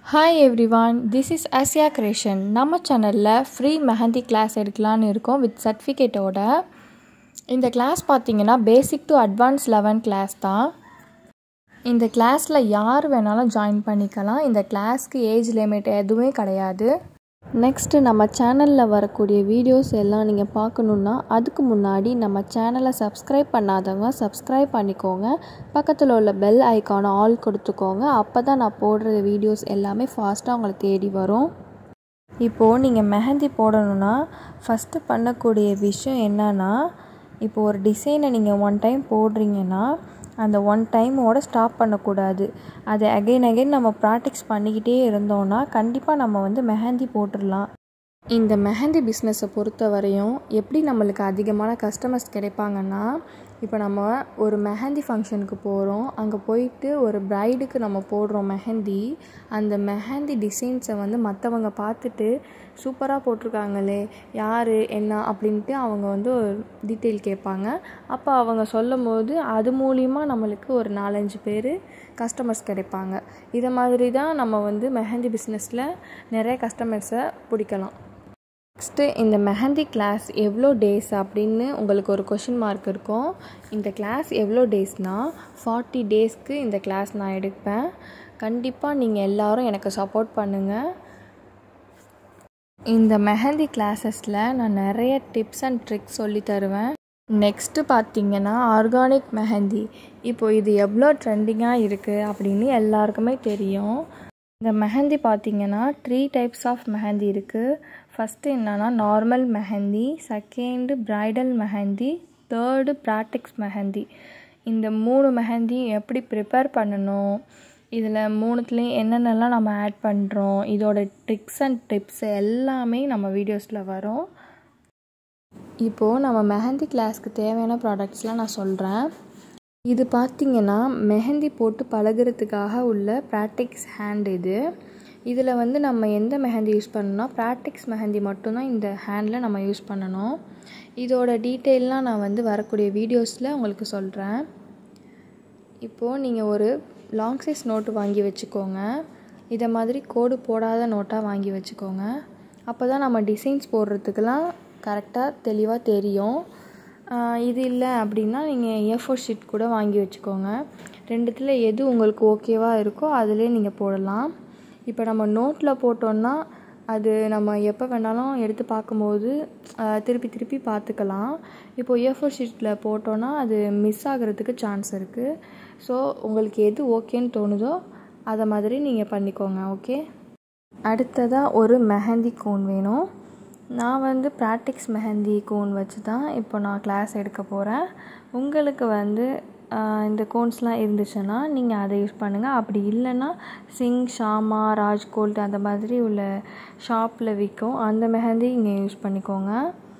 hi everyone this is Asia creation நம்ம சேனலில் free mehndi class எடுக்கலான்னு இருக்கோம் வித் சர்டிஃபிகேட்டோட இந்த கிளாஸ் பார்த்தீங்கன்னா basic to advance level class தான் இந்த கிளாஸில் யார் வேணாலும் ஜாயின் பண்ணிக்கலாம் இந்த கிளாஸ்க்கு ஏஜ் லிமிட் எதுவுமே கிடையாது நெக்ஸ்ட்டு நம்ம சேனலில் வரக்கூடிய வீடியோஸ் எல்லாம் நீங்கள் பார்க்கணுன்னா அதுக்கு முன்னாடி நம்ம சேனலை சப்ஸ்கிரைப் பண்ணாதவங்க சப்ஸ்கிரைப் பண்ணிக்கோங்க பக்கத்தில் உள்ள பெல் ஐக்கானை ஆல் கொடுத்துக்கோங்க அப்போ தான் நான் போடுற வீடியோஸ் எல்லாமே ஃபாஸ்ட்டாக உங்களை தேடி வரும் இப்போது நீங்கள் மெஹந்தி போடணுன்னா ஃபஸ்ட்டு பண்ணக்கூடிய விஷயம் என்னன்னா இப்போ ஒரு டிசைனை நீங்கள் ஒன் டைம் போடுறீங்கன்னா அந்த ஒன் டைமோட ஸ்டாப் பண்ணக்கூடாது அதை அகைன் அகைன் நம்ம ப்ராக்டிஸ் பண்ணிக்கிட்டே இருந்தோன்னா கண்டிப்பாக நம்ம வந்து மெஹந்தி போட்டுடலாம் இந்த மெஹந்தி பிஸ்னஸை பொறுத்த வரையும் எப்படி நம்மளுக்கு அதிகமான கஸ்டமர்ஸ் கிடைப்பாங்கன்னா இப்போ நம்ம ஒரு மெஹந்தி ஃபங்க்ஷனுக்கு போகிறோம் அங்கே போயிட்டு ஒரு ப்ரைடுக்கு நம்ம போடுறோம் மெஹந்தி அந்த மெஹந்தி டிசைன்ஸை வந்து மற்றவங்க பார்த்துட்டு சூப்பராக போட்டிருக்காங்களே யார் என்ன அப்படின்ட்டு அவங்க வந்து ஒரு டீட்டெயில் கேட்பாங்க அப்போ அவங்க சொல்லும் போது அது மூலிமா நம்மளுக்கு ஒரு நாலஞ்சு பேர் கஸ்டமர்ஸ் கிடைப்பாங்க இதை மாதிரி தான் நம்ம வந்து மெஹந்தி பிஸ்னஸில் நிறைய கஸ்டமர்ஸை பிடிக்கலாம் நெக்ஸ்ட்டு இந்த மெஹந்தி கிளாஸ் எவ்வளோ டேஸ் அப்படின்னு உங்களுக்கு ஒரு கொஷின் மார்க் இருக்கும் இந்த கிளாஸ் எவ்வளோ டேஸ்னால் ஃபார்ட்டி டேஸ்க்கு இந்த கிளாஸ் நான் எடுப்பேன் கண்டிப்பாக நீங்கள் எல்லோரும் எனக்கு சப்போர்ட் பண்ணுங்கள் இந்த மெஹந்தி கிளாஸஸில் நான் நிறைய டிப்ஸ் அண்ட் ட்ரிக்ஸ் சொல்லி தருவேன் நெக்ஸ்ட்டு பார்த்தீங்கன்னா ஆர்கானிக் மெஹந்தி இப்போ இது எவ்வளோ ட்ரெண்டிங்காக இருக்குது அப்படின்னு எல்லாருக்குமே தெரியும் இந்த மெஹந்தி பார்த்தீங்கன்னா த்ரீ டைப்ஸ் ஆஃப் மெஹந்தி இருக்குது ஃபஸ்ட்டு என்னென்னா normal mehndi second bridal mehndi third practice mehndi இந்த மூணு மெஹந்தி எப்படி ப்ரிப்பேர் பண்ணணும் இதில் மூணுத்துலேயும் என்னென்னலாம் நம்ம ஆட் பண்ணுறோம் இதோட ட்ரிக்ஸ் அண்ட் டிப்ஸ் எல்லாமே நம்ம வீடியோஸில் வரும் இப்போது நம்ம மெஹந்தி கிளாஸ்க்கு தேவையான ப்ராடக்ட்ஸ்லாம் நான் சொல்கிறேன் இது பார்த்திங்கன்னா மெஹந்தி போட்டு பழகிறதுக்காக உள்ள ப்ராக்டிக்ஸ் ஹேண்ட் இது இதில் வந்து நம்ம எந்த மெஹந்தி யூஸ் பண்ணணும்னா ப்ராக்டிக்ஸ் மெஹந்தி மட்டும்தான் இந்த ஹேண்டில் நம்ம யூஸ் பண்ணணும் இதோட டீட்டெயிலாம் நான் வந்து வரக்கூடிய வீடியோஸில் உங்களுக்கு சொல்கிறேன் இப்போது நீங்கள் ஒரு லாங் சைஸ் நோட்டு வாங்கி வச்சுக்கோங்க இதை மாதிரி கோடு போடாத நோட்டாக வாங்கி வச்சுக்கோங்க அப்போ தான் நம்ம டிசைன்ஸ் போடுறதுக்கெலாம் கரெக்டாக தெளிவாக தெரியும் இது இல்லை அப்படின்னா நீங்கள் ஏ ஃபோர் ஷீட் கூட வாங்கி வச்சுக்கோங்க ரெண்டுத்தில் எது உங்களுக்கு ஓகேவாக இருக்கோ அதிலே நீங்கள் போடலாம் இப்போ நம்ம நோட்டில் போட்டோன்னா அது நம்ம எப்போ வேணாலும் எடுத்து பார்க்கும்போது திருப்பி திருப்பி பார்த்துக்கலாம் இப்போது ஏ ஃபோர் ஷீட்டில் போட்டோன்னா அது மிஸ் ஆகிறதுக்கு சான்ஸ் இருக்குது ஸோ உங்களுக்கு எது ஓகேன்னு தோணுதோ அதை மாதிரி நீங்கள் பண்ணிக்கோங்க ஓகே அடுத்ததாக ஒரு மெஹந்தி கோன் வேணும் நான் வந்து ப்ராக்டிக்ஸ் மெஹந்தி கோன் வச்சு தான் இப்போ நான் கிளாஸ் எடுக்க போகிறேன் உங்களுக்கு வந்து இந்த கோன்ஸ்லாம் இருந்துச்சுன்னா நீங்கள் அதை யூஸ் பண்ணுங்கள் அப்படி இல்லைன்னா சிங் ஷாமா ராஜ்கோல்ட் அந்த மாதிரி உள்ள ஷாப்பில் விற்கும் அந்த மெஹந்தி இங்கே யூஸ் பண்ணிக்கோங்க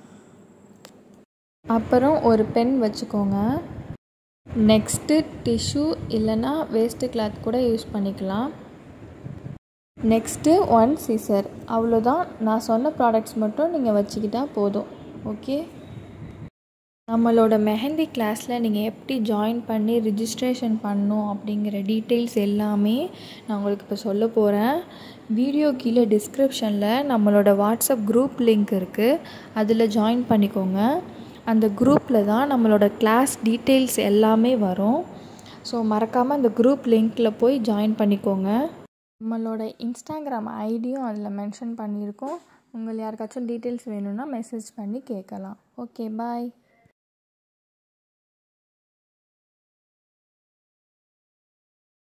அப்புறம் ஒரு பென் வச்சுக்கோங்க நெக்ஸ்ட்டு டிஷ்யூ இல்லைன்னா வேஸ்ட்டு கிளாத் கூட யூஸ் பண்ணிக்கலாம் நெக்ஸ்ட்டு ஒன் சீசர் அவ்வளோதான் நான் சொன்ன ப்ராடக்ட்ஸ் மட்டும் நீங்கள் வச்சுக்கிட்டால் போதும் ஓகே நம்மளோட மெஹந்தி கிளாஸில் நீங்கள் எப்படி ஜாயின் பண்ணி ரிஜிஸ்ட்ரேஷன் பண்ணணும் அப்படிங்கிற டீட்டெயில்ஸ் எல்லாமே நான் உங்களுக்கு இப்போ சொல்ல போகிறேன் வீடியோ கீழே டிஸ்கிரிப்ஷனில் நம்மளோட வாட்ஸ்அப் குரூப் லிங்க் இருக்குது அதில் ஜாயின் பண்ணிக்கோங்க அந்த குரூப்பில் தான் நம்மளோட கிளாஸ் டீட்டெயில்ஸ் எல்லாமே வரும் ஸோ மறக்காமல் அந்த குரூப் லிங்க்கில் போய் ஜாயின் பண்ணிக்கோங்க நம்மளோட இன்ஸ்டாகிராம் ஐடியும் அதில் மென்ஷன் பண்ணியிருக்கோம் உங்கள் யாருக்காச்சும் டீட்டெயில்ஸ் வேணும்னா மெசேஜ் பண்ணி கேட்கலாம் ஓகே பாய்